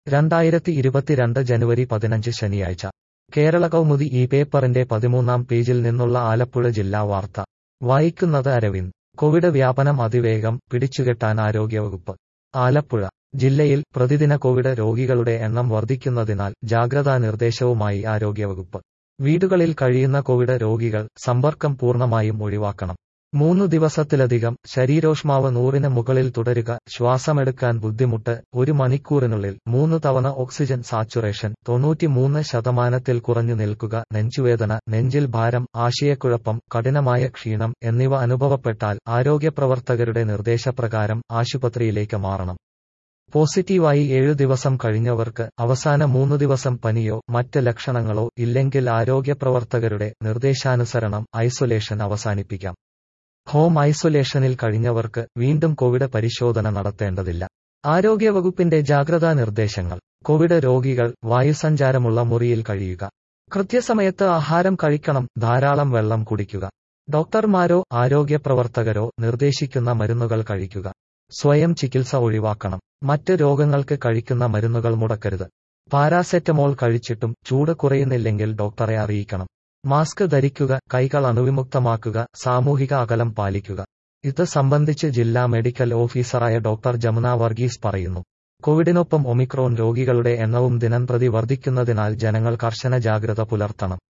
രണ്ടായിരത്തി ഇരുപത്തിരണ്ട് ജനുവരി പതിനഞ്ച് ശനിയാഴ്ച കേരള കൗമുദി ഈ പേപ്പറിന്റെ പതിമൂന്നാം പേജിൽ നിന്നുള്ള ആലപ്പുഴ ജില്ലാ വാർത്ത വായിക്കുന്നത് അരവിന്ദ് കോവിഡ് വ്യാപനം അതിവേഗം പിടിച്ചുകെട്ടാൻ ആരോഗ്യവകുപ്പ് ആലപ്പുഴ ജില്ലയിൽ പ്രതിദിന കോവിഡ് രോഗികളുടെ എണ്ണം വർദ്ധിക്കുന്നതിനാൽ ജാഗ്രതാ നിർദ്ദേശവുമായി ആരോഗ്യവകുപ്പ് വീടുകളിൽ കഴിയുന്ന കോവിഡ് രോഗികൾ സമ്പർക്കം പൂർണ്ണമായും ഒഴിവാക്കണം മൂന്നു ദിവസത്തിലധികം ശരീരോഷ്മാവ് നൂറിന് മുകളിൽ തുടരുക ശ്വാസമെടുക്കാൻ ബുദ്ധിമുട്ട് ഒരു മണിക്കൂറിനുള്ളിൽ മൂന്ന് തവണ ഓക്സിജൻ സാച്ചുറേഷൻ തൊണ്ണൂറ്റിമൂന്ന് ശതമാനത്തിൽ കുറഞ്ഞു നിൽക്കുക നെഞ്ചുവേദന നെഞ്ചിൽ ഭാരം ആശയക്കുഴപ്പം കഠിനമായ ക്ഷീണം എന്നിവ അനുഭവപ്പെട്ടാൽ ആരോഗ്യപ്രവർത്തകരുടെ നിർദ്ദേശപ്രകാരം ആശുപത്രിയിലേക്ക് മാറണം പോസിറ്റീവായി ഏഴു ദിവസം കഴിഞ്ഞവർക്ക് അവസാന മൂന്നു ദിവസം പനിയോ മറ്റ് ലക്ഷണങ്ങളോ ഇല്ലെങ്കിൽ ആരോഗ്യപ്രവർത്തകരുടെ നിർദ്ദേശാനുസരണം ഐസൊലേഷൻ അവസാനിപ്പിക്കാം ഹോം ഐസൊലേഷനിൽ കഴിഞ്ഞവർക്ക് വീണ്ടും കോവിഡ് പരിശോധന നടത്തേണ്ടതില്ല ആരോഗ്യവകുപ്പിന്റെ ജാഗ്രതാ നിർദ്ദേശങ്ങൾ കോവിഡ് രോഗികൾ വായുസഞ്ചാരമുള്ള മുറിയിൽ കഴിയുക കൃത്യസമയത്ത് ആഹാരം കഴിക്കണം ധാരാളം വെള്ളം കുടിക്കുക ഡോക്ടർമാരോ ആരോഗ്യപ്രവർത്തകരോ നിർദ്ദേശിക്കുന്ന മരുന്നുകൾ കഴിക്കുക സ്വയം ചികിത്സ ഒഴിവാക്കണം മറ്റ് രോഗങ്ങൾക്ക് കഴിക്കുന്ന മരുന്നുകൾ മുടക്കരുത് പാരാസെറ്റമോൾ കഴിച്ചിട്ടും ചൂട് കുറയുന്നില്ലെങ്കിൽ ഡോക്ടറെ അറിയിക്കണം മാസ്ക് ധരിക്കുക കൈകൾ അണുവിമുക്തമാക്കുക സാമൂഹിക അകലം പാലിക്കുക ഇത് സംബന്ധിച്ച് ജില്ലാ മെഡിക്കൽ ഓഫീസറായ ഡോക്ടർ ജമുന വർഗീസ് പറയുന്നു കോവിഡിനൊപ്പം ഒമിക്രോൺ രോഗികളുടെ എണ്ണവും ദിനംപ്രതി വർദ്ധിക്കുന്നതിനാൽ ജനങ്ങൾ കർശന ജാഗ്രത പുലർത്തണം